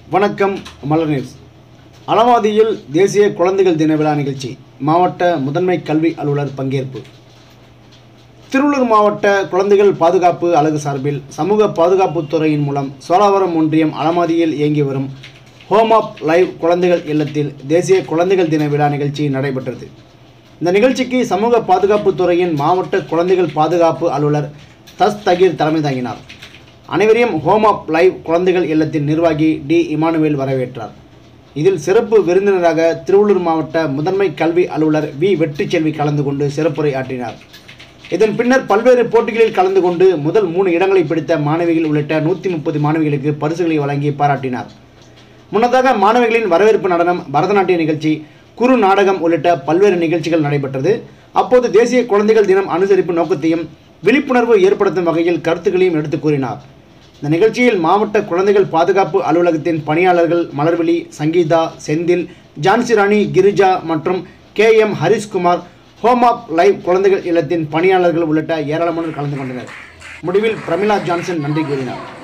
வணக்கம் மலர் நியூஸ் அலமாதியில் தேசிய குழந்தைகள் தின விழா நிகழ்ச்சி மாவட்ட முதன்மை கல்வி அலுவலர் பங்கேற்பு திருவள்ளூர் மாவட்ட குழந்தைகள் பாதுகாப்பு அலகு சார்பில் சமூக பாதுகாப்புத் துறையின் மூலம் சோழாவரம் ஒன்றியம் அலமாதியில் இயங்கி வரும் ஹோம் ஆப் லைவ் குழந்தைகள் இல்லத்தில் தேசிய குழந்தைகள் தின விழா நிகழ்ச்சி நடைபெற்றது இந்த நிகழ்ச்சிக்கு சமூக பாதுகாப்புத் துறையின் மாவட்ட குழந்தைகள் பாதுகாப்பு அலுவலர் தஸ் தகீர் தலைமை தாங்கினார் அனைவரையும் ஹோம் ஆப் லைவ் குழந்தைகள் இல்லத்தின் நிர்வாகி டி இமானுவேல் வரவேற்றார் இதில் சிறப்பு விருந்தினராக திருவள்ளூர் மாவட்ட முதன்மை கல்வி அலுவலர் வி வெற்றிச்செல்வி கலந்து கொண்டு சிறப்புரை ஆற்றினார் இதன் பின்னர் பல்வேறு போட்டிகளில் கலந்து கொண்டு முதல் மூணு இடங்களை பிடித்த மாணவிகள் உள்ளிட்ட நூற்றி முப்பது மாணவிகளுக்கு பரிசுகளை வழங்கி பாராட்டினார் முன்னதாக மாணவிகளின் வரவேற்பு நடனம் பரதநாட்டிய நிகழ்ச்சி குறு நாடகம் உள்ளிட்ட பல்வேறு நிகழ்ச்சிகள் நடைபெற்றது அப்போது தேசிய குழந்தைகள் தினம் அனுசரிப்பு நோக்கத்தையும் விழிப்புணர்வு ஏற்படுத்தும் வகையில் கருத்துக்களையும் எடுத்துக் கூறினார் இந்த நிகழ்ச்சியில் மாவட்ட குழந்தைகள் பாதுகாப்பு அலுவலகத்தின் பணியாளர்கள் மலர்விழி சங்கீதா செந்தில் ஜான்சி ராணி கிரிஜா மற்றும் K M Harishkumar home of life குழந்தைகள் இல்லத்தின் பணியாளர்கள் உள்ளிட்ட ஏராளமானோர் கலந்து கொண்டனர் முடிவில் பிரமிளா ஜான்சன் நன்றி கூறினார்